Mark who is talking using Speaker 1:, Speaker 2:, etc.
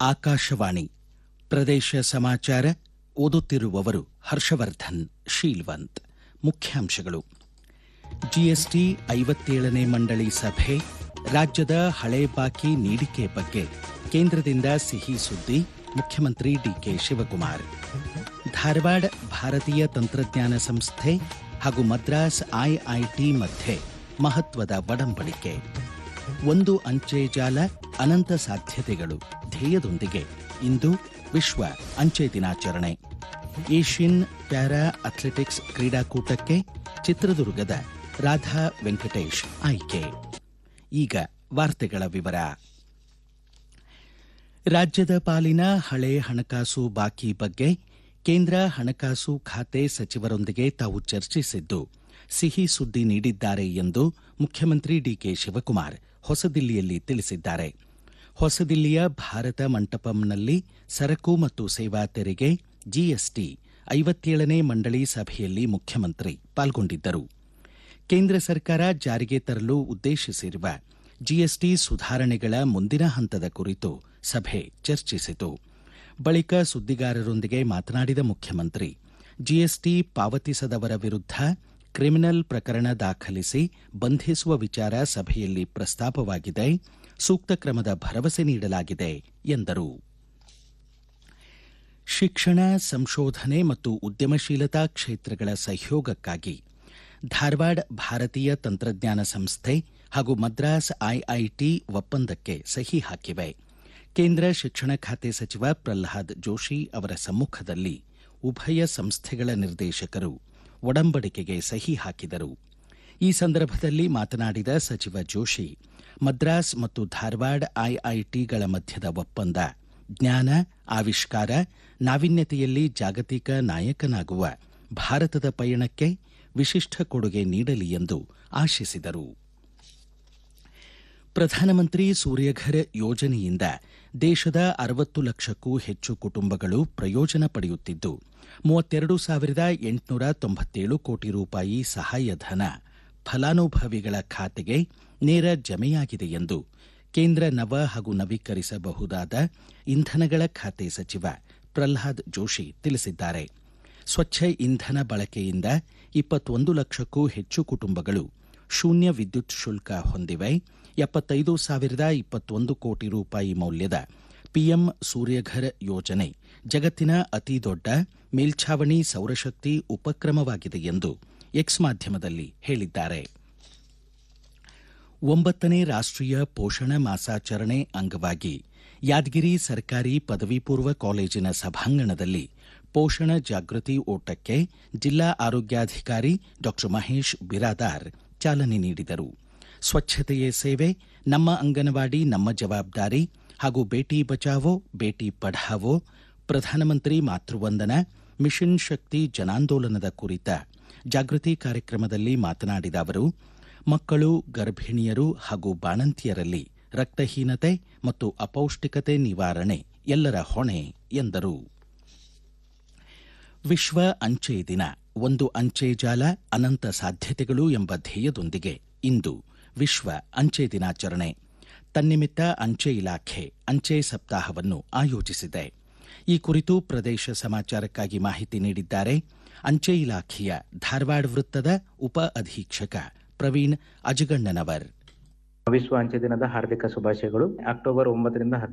Speaker 1: ಆಕಾಶವಾಣಿ ಪ್ರದೇಶ ಸಮಾಚಾರ ಓದುತ್ತಿರುವವರು ಹರ್ಷವರ್ಧನ್ ಶೀಲ್ವಂತ್ ಮುಖ್ಯಾಂಶಗಳು ಜಿಎಸ್ಟಿ ಐವತ್ತೇಳನೇ ಮಂಡಳಿ ಸಭೆ ರಾಜ್ಯದ ಹಳೆ ಬಾಕಿ ನೀಡಿಕೆ ಬಗ್ಗೆ ಕೇಂದ್ರದಿಂದ ಸಿಹಿ ಸುದ್ದಿ ಮುಖ್ಯಮಂತ್ರಿ ಡಿಕೆ ಶಿವಕುಮಾರ್ ಧಾರವಾಡ ಭಾರತೀಯ ತಂತ್ರಜ್ಞಾನ ಸಂಸ್ಥೆ ಹಾಗೂ ಮದ್ರಾಸ್ ಐಐಟಿ ಮಧ್ಯೆ ಮಹತ್ವದ ಒಡಂಬಡಿಕೆ ಒಂದು ಅಂಚೆ ಜಾಲ ಅನಂತ ಸಾಧ್ಯತೆಗಳು ಧ್ಯೇಯದೊಂದಿಗೆ ಇಂದು ವಿಶ್ವ ಅಂಚೆ ದಿನಾಚರಣೆ ಏಷ್ಯನ್ ಪ್ಯಾರಾ ಅಥ್ಲೆಟಿಕ್ಸ್ ಕ್ರೀಡಾಕೂಟಕ್ಕೆ ಚಿತ್ರದುರ್ಗದ ರಾಧಾ ವೆಂಕಟೇಶ್ ಆಯ್ಕೆ ಈಗ ವಾರ್ತೆಗಳ ವಿವರ ರಾಜ್ಯದ ಪಾಲಿನ ಹಳೆ ಹಣಕಾಸು ಬಾಕಿ ಬಗ್ಗೆ ಕೇಂದ್ರ ಹಣಕಾಸು ಖಾತೆ ಸಚಿವರೊಂದಿಗೆ ತಾವು ಚರ್ಚಿಸಿದ್ದು ಸಿಹಿ ಸುದ್ದಿ ನೀಡಿದ್ದಾರೆ ಎಂದು ಮುಖ್ಯಮಂತ್ರಿ ಡಿಕೆ ಶಿವಕುಮಾರ್ ಹೊಸದಿಲ್ಲಿಯಲ್ಲಿ ತಿಳಿಸಿದ್ದಾರೆ ಹೊಸದಿಲ್ಲಿಯ ಭಾರತ ಮಂಟಪಂನಲ್ಲಿ ಸರಕು ಮತ್ತು ಸೇವಾ ತೆರಿಗೆ ಜಿಎಸ್ಟಿ ಐವತ್ತೇಳನೇ ಮಂಡಳಿ ಸಭೆಯಲ್ಲಿ ಮುಖ್ಯಮಂತ್ರಿ ಪಾಲ್ಗೊಂಡಿದ್ದರು ಕೇಂದ್ರ ಸರ್ಕಾರ ಜಾರಿಗೆ ತರಲು ಉದ್ದೇಶಿಸಿರುವ ಜಿಎಸ್ಟಿ ಸುಧಾರಣೆಗಳ ಮುಂದಿನ ಹಂತದ ಕುರಿತು ಸಭೆ ಚರ್ಚಿಸಿತು ಬಳಿಕ ಸುದ್ದಿಗಾರರೊಂದಿಗೆ ಮಾತನಾಡಿದ ಮುಖ್ಯಮಂತ್ರಿ ಜಿಎಸ್ಟಿ ಪಾವತಿಸದವರ ವಿರುದ್ಧ ಕ್ರಿಮಿನಲ್ ಪ್ರಕರಣ ದಾಖಲಿಸಿ ಬಂಧಿಸುವ ವಿಚಾರ ಸಭೆಯಲ್ಲಿ ಪ್ರಸ್ತಾಪವಾಗಿದೆ ಸೂಕ್ತ ಕ್ರಮದ ಭರವಸೆ ನೀಡಲಾಗಿದೆ ಎಂದರು ಶಿಕ್ಷಣ ಸಂಶೋಧನೆ ಮತ್ತು ಉದ್ಯಮಶೀಲತಾ ಕ್ಷೇತ್ರಗಳ ಸಹಯೋಗಕ್ಕಾಗಿ ಧಾರವಾಡ ಭಾರತೀಯ ತಂತ್ರಜ್ಞಾನ ಸಂಸ್ಥೆ ಹಾಗೂ ಮದ್ರಾಸ್ ಐಐಟಿ ಒಪ್ಪಂದಕ್ಕೆ ಸಹಿ ಹಾಕಿವೆ ಕೇಂದ್ರ ಶಿಕ್ಷಣ ಖಾತೆ ಸಚಿವ ಪ್ರಲ್ಹಾದ್ ಜೋಶಿ ಅವರ ಸಮ್ಮುಖದಲ್ಲಿ ಉಭಯ ಸಂಸ್ಥೆಗಳ ನಿರ್ದೇಶಕರು ಒಡಂಬಡಿಕೆಗೆ ಸಹಿ ಹಾಕಿದರು ಈ ಸಂದರ್ಭದಲ್ಲಿ ಮಾತನಾಡಿದ ಸಚಿವ ಜೋಶಿ ಮದ್ರಾಸ್ ಮತ್ತು ಧಾರವಾಡ ಐಐಟಿಗಳ ಮಧ್ಯದ ಒಪ್ಪಂದ ಜ್ಞಾನ ಆವಿಷ್ಕಾರ ನಾವೀನ್ಯತೆಯಲ್ಲಿ ಜಾಗತಿಕ ನಾಯಕನಾಗುವ ಭಾರತದ ಪಯಣಕ್ಕೆ ವಿಶಿಷ್ಟ ಕೊಡುಗೆ ನೀಡಲಿ ಎಂದು ಆಶಿಸಿದರು ಪ್ರಧಾನಮಂತ್ರಿ ಸೂರ್ಯಘರ್ ಯೋಜನೆಯಿಂದ ದೇಶದ ಅರವತ್ತು ಲಕ್ಷಕ್ಕೂ ಹೆಚ್ಚು ಕುಟುಂಬಗಳು ಪ್ರಯೋಜನ ಪಡೆಯುತ್ತಿದ್ದು ಮೂವತ್ತೆರಡು ಸಾವಿರದ ಎಂಟುನೂರ ತೊಂಬತ್ತೇಳು ಕೋಟಿ ರೂಪಾಯಿ ಸಹಾಯಧನ ಫಲಾನುಭವಿಗಳ ಖಾತೆಗೆ ನೇರ ಜಮೆಯಾಗಿದೆ ಎಂದು ಕೇಂದ್ರ ನವ ಹಾಗೂ ನವೀಕರಿಸಬಹುದಾದ ಇಂಧನಗಳ ಖಾತೆ ಸಚಿವ ಪ್ರಲ್ಹಾದ್ ಜೋಶಿ ತಿಳಿಸಿದ್ದಾರೆ ಸ್ವಚ್ಛ ಇಂಧನ ಬಳಕೆಯಿಂದ ಇಪ್ಪತ್ತೊಂದು ಲಕ್ಷಕ್ಕೂ ಹೆಚ್ಚು ಕುಟುಂಬಗಳು ಶೂನ್ಯ ವಿದ್ಯುತ್ ಶುಲ್ಕ ಹೊಂದಿವೆ ಎಪ್ಪತ್ತೈದು ಸಾವಿರದ ಇಪ್ಪತ್ತೊಂದು ಕೋಟಿ ರೂಪಾಯಿ ಮೌಲ್ಯದ ಪಿಎಂ ಸೂರ್ಯಘರ್ ಯೋಜನೆ ಜಗತ್ತಿನ ಅತಿದೊಡ್ಡ ಮೇಲ್ಛಾವಣಿ ಸೌರಶಕ್ತಿ ಉಪಕ್ರಮವಾಗಿದೆ ಎಂದು ಎಕ್ಸ್ ಮಾಧ್ಯಮದಲ್ಲಿ ಹೇಳಿದ್ದಾರೆ ಒಂಬತ್ತನೇ ರಾಷ್ಟೀಯ ಪೋಷಣ ಮಾಸಾಚರಣೆ ಅಂಗವಾಗಿ ಯಾದಗಿರಿ ಸರ್ಕಾರಿ ಪದವಿ ಪೂರ್ವ ಕಾಲೇಜಿನ ಸಭಾಂಗಣದಲ್ಲಿ ಪೋಷಣ ಜಾಗೃತಿ ಓಟಕ್ಕೆ ಜಿಲ್ಲಾ ಆರೋಗ್ಯಾಧಿಕಾರಿ ಡಾ ಮಹೇಶ್ ಬಿರಾದಾರ್ ಚಾಲನೆ ನೀಡಿದರು ಸ್ವಚ್ಛತೆಯೇ ಸೇವೆ ನಮ್ಮ ಅಂಗನವಾಡಿ ನಮ್ಮ ಜವಾಬ್ದಾರಿ ಹಾಗೂ ಬೇಟಿ ಬಚಾವೋ ಬೇಟಿ ಪಢಾವೋ ಪ್ರಧಾನಮಂತ್ರಿ ಮಾತೃವಂದನಾ ಮಿಷನ್ ಶಕ್ತಿ ಜನಾಂದೋಲನದ ಕುರಿತ ಜಾಗೃತಿ ಕಾರ್ಯಕ್ರಮದಲ್ಲಿ ಮಾತನಾಡಿದ ಅವರು ಮಕ್ಕಳು ಗರ್ಭಿಣಿಯರು ಹಾಗೂ ಬಾಣಂತಿಯರಲ್ಲಿ ರಕ್ತಹೀನತೆ ಮತ್ತು ಅಪೌಷ್ಟಿಕತೆ ನಿವಾರಣೆ ಎಲ್ಲರ ಹೊಣೆ ಎಂದರು ವಿಶ್ವ ಅಂಚೆ ದಿನ ಒಂದು ಅಂಚೆ ಜಾಲ ಅನಂತ ಸಾಧ್ಯತೆಗಳು ಎಂಬ ಧ್ಯೇಯದೊಂದಿಗೆ ಇಂದು ವಿಶ್ವ ಅಂಚೆ ದಿನಾಚರಣೆ ತನ್ನಿಮಿತ್ತ ಅಂಚೆ ಇಲಾಖೆ ಅಂಚೆ ಸಪ್ತಾಹವನ್ನು ಆಯೋಜಿಸಿದೆ ಈ ಕುರಿತು ಪ್ರದೇಶ ಸಮಾಚಾರಕ್ಕಾಗಿ ಮಾಹಿತಿ ನೀಡಿದ್ದಾರೆ ಅಂಚೆ ಇಲಾಖೆಯ ಧಾರವಾಡ ವೃತ್ತದ ಉಪ ಅಧೀಕ್ಷಕ ಪ್ರವೀಣ್ ಅಜಗಣ್ಣನವರ್
Speaker 2: ವಿಶ್ವ ಅಂಚೆ ದಿನದ ಹಾರ್ದಿಕ ಶುಭಾಶಯಗಳು ಅಕ್ಟೋಬರ್ ಒಂಬತ್ತರಿಂದ